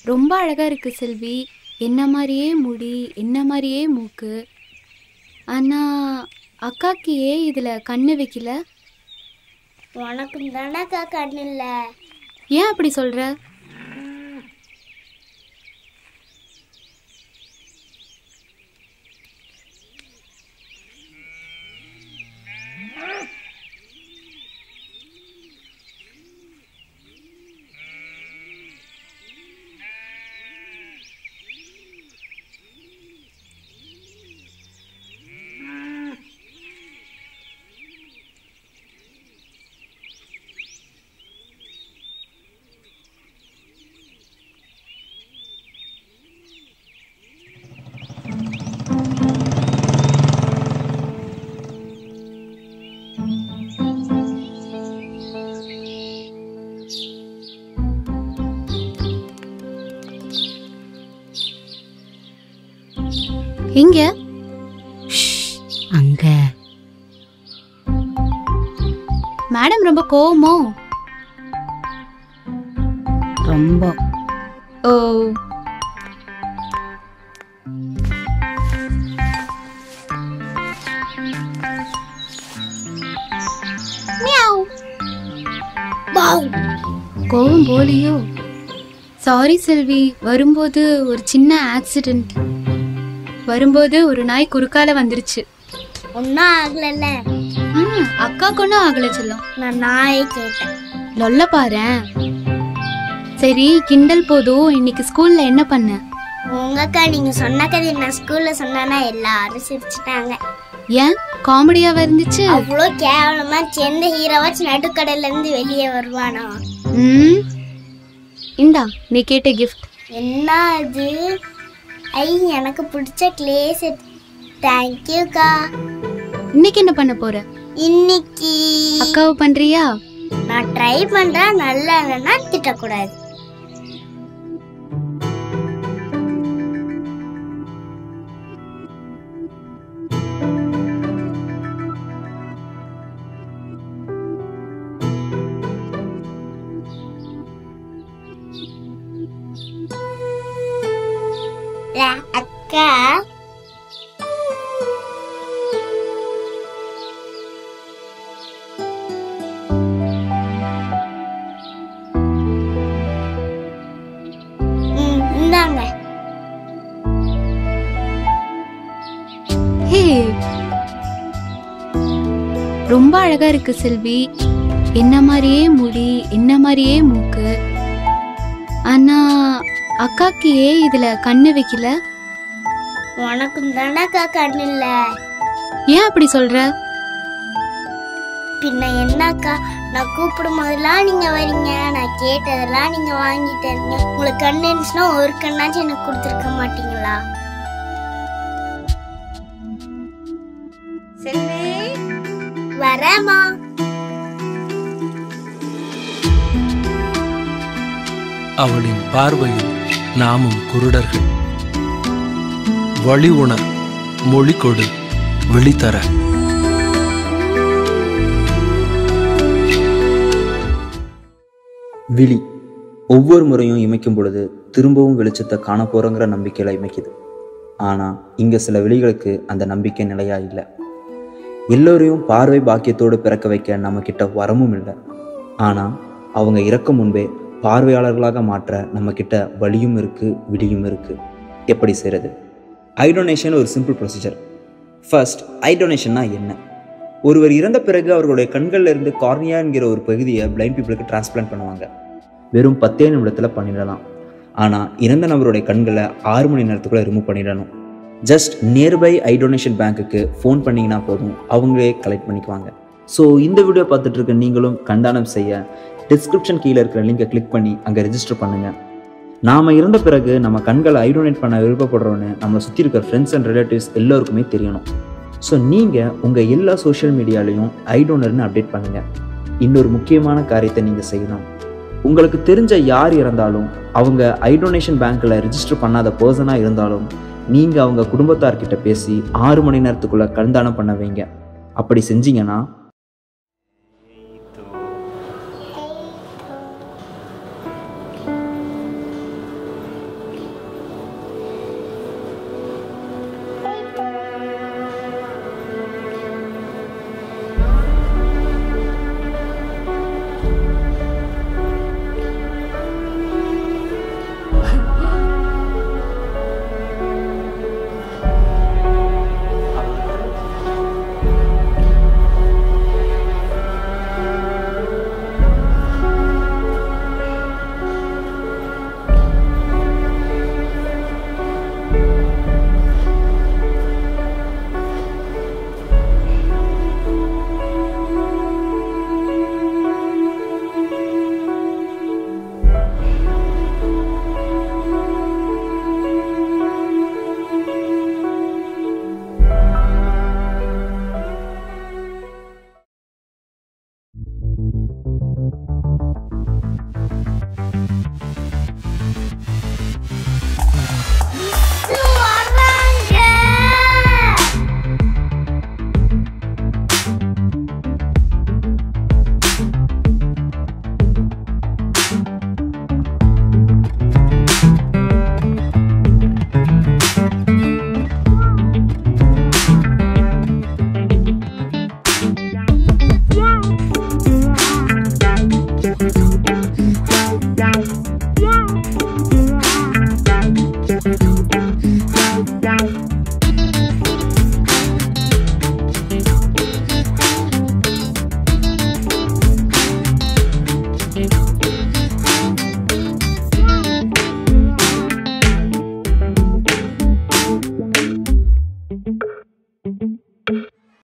ரொம்ப அழகா இருக்கு செல்வி என்ன மாதிரியே முடி என்ன மாதிரியே மூக்கு ஆனா அக்காக்கு ஏன் இதுல கண்ணு வைக்கல உனக்கு தானக்கா கண்ணு இல்ல ஏன் அப்படி சொல்ற எங்க அங்க மேடம் ரொம்ப கோவமோ ரொம்ப ஓ கோவம் போலியோ சாரி செல்வி வரும்போது ஒரு சின்ன ஆக்சிடென்ட் வரும்போது ஒரு நாய் குறுக்கால வந்துருச்சு ஒன்னும் ஆகலல்ல ம், அக்காக்கு ஒன்றும் ஆகல செல்லம் நான் நாயை கேட்டேன் லொல்ல பாரேன் சரி கிண்டல் போதும் இன்னைக்கு ஸ்கூல்ல என்ன பண்ண உங்கக்கா நீங்க சொன்ன கதை நான் ஸ்கூல்ல சொன்னா எல்லாரும் சிரிச்சிட்டாங்க ஏன் காமெடியாவா இருந்துச்சு அவ்வளோ கேவலமா எந்த ஹீரோவாச்சும் நடுக்கடையில இருந்து வெளியே வருவானா ம் இந்தா நீ கேட்ட கிஃப்ட் என்ன அது ஐ எனக்கு பிடிச்ச கிளே செட் தேங்க்யூக்கா இன்னைக்கு என்ன பண்ண போற இன்னைக்கு அக்காவை பண்றியா நான் ட்ரை பண்றேன் நல்லா இல்லைன்னா திட்டக்கூடாது ல, அக்கா ம், இந்தாங்க ஹே ரொம்ப அழகா இருக்கு செல்வி என்ன மாதிரியே முடி என்ன மாதிரியே மூக்கு ஆனா அக்காக்கு ஏன் இதுல கண்ணு வைக்கல உனக்கு தானக்கா கண்ணு இல்ல ஏன் அப்படி சொல்ற பின்ன என்னக்கா நான் கூப்பிடும் போதெல்லாம் நீங்க வரீங்க நான் கேட்டதெல்லாம் நீங்க வாங்கி தரீங்க உங்களுக்கு கண்ணு இருந்துச்சுன்னா ஒரு கண்ணாச்சும் எனக்கு கொடுத்துருக்க மாட்டீங்களா வரேம்மா அவளின் பார்வையில் நாமும் குருடர்கள் வழி உணர் மொழி கொடு வெளித்தர விழி ஒவ்வொரு முறையும் இமைக்கும் பொழுது திரும்பவும் வெளிச்சத்தை காண போகிறோங்கிற நம்பிக்கையில் இமைக்குது ஆனால் இங்கே சில விழிகளுக்கு அந்த நம்பிக்கை நிலையா இல்லை எல்லோரையும் பார்வை பாக்கியத்தோடு பிறக்க வைக்க நம்மக்கிட்ட வரமும் இல்லை ஆனால் அவங்க இறக்கும் முன்பே பார்வையாளர்களாக மாற்ற நம்மக்கிட்ட வழியும் இருக்குது விடியும் இருக்குது எப்படி செய்கிறது ஐ டொனேஷன் ஒரு சிம்பிள் ப்ரொசீஜர் ஃபர்ஸ்ட் ஐ டொனேஷன்னா என்ன ஒருவர் இறந்த பிறகு அவர்களுடைய கண்கள்ல இருந்து கார்னியா என்கிற ஒரு பகுதியை பிளைண்ட் பீப்புளுக்கு டிரான்ஸ்பிளான்ட் பண்ணுவாங்க வெறும் பத்தே நிமிடத்தில் பண்ணிடலாம் ஆனால் இறந்த நபருடைய கண்களை ஆறு மணி நேரத்துக்குள்ளே ரிமூவ் பண்ணிடணும் ஜஸ்ட் நியர்பை ஐ டொனேஷன் பேங்க்குக்கு ஃபோன் பண்ணிங்கன்னா போதும் அவங்களே கலெக்ட் பண்ணிக்குவாங்க ஸோ இந்த வீடியோ பார்த்துட்டு இருக்க நீங்களும் கண்டானம் செய்ய டிஸ்கிரிப்ஷன் கீழே இருக்கிற லிங்கை கிளிக் பண்ணி அங்கே ரெஜிஸ்டர் பண்ணுங்கள் நாம் இறந்த பிறகு நம்ம கண்களை ஐ டொனேட் பண்ண விருப்பப்படுறோன்னு நம்மளை சுற்றி இருக்கிற ஃப்ரெண்ட்ஸ் அண்ட் ரிலேட்டிவ்ஸ் எல்லோருக்குமே தெரியணும் ஸோ நீங்கள் உங்கள் எல்லா சோஷியல் மீடியாலையும் ஐ டோனர்னு அப்டேட் பண்ணுங்கள் இன்னொரு முக்கியமான காரியத்தை நீங்கள் செய்யணும் உங்களுக்கு தெரிஞ்ச யார் இறந்தாலும் அவங்க ஐ டொனேஷன் பேங்க்கில் ரிஜிஸ்டர் பண்ணாத பர்சனாக இருந்தாலும் நீங்கள் அவங்க குடும்பத்தார்கிட்ட பேசி ஆறு மணி நேரத்துக்குள்ளே கண்தானம் பண்ண வைங்க அப்படி செஞ்சீங்கன்னா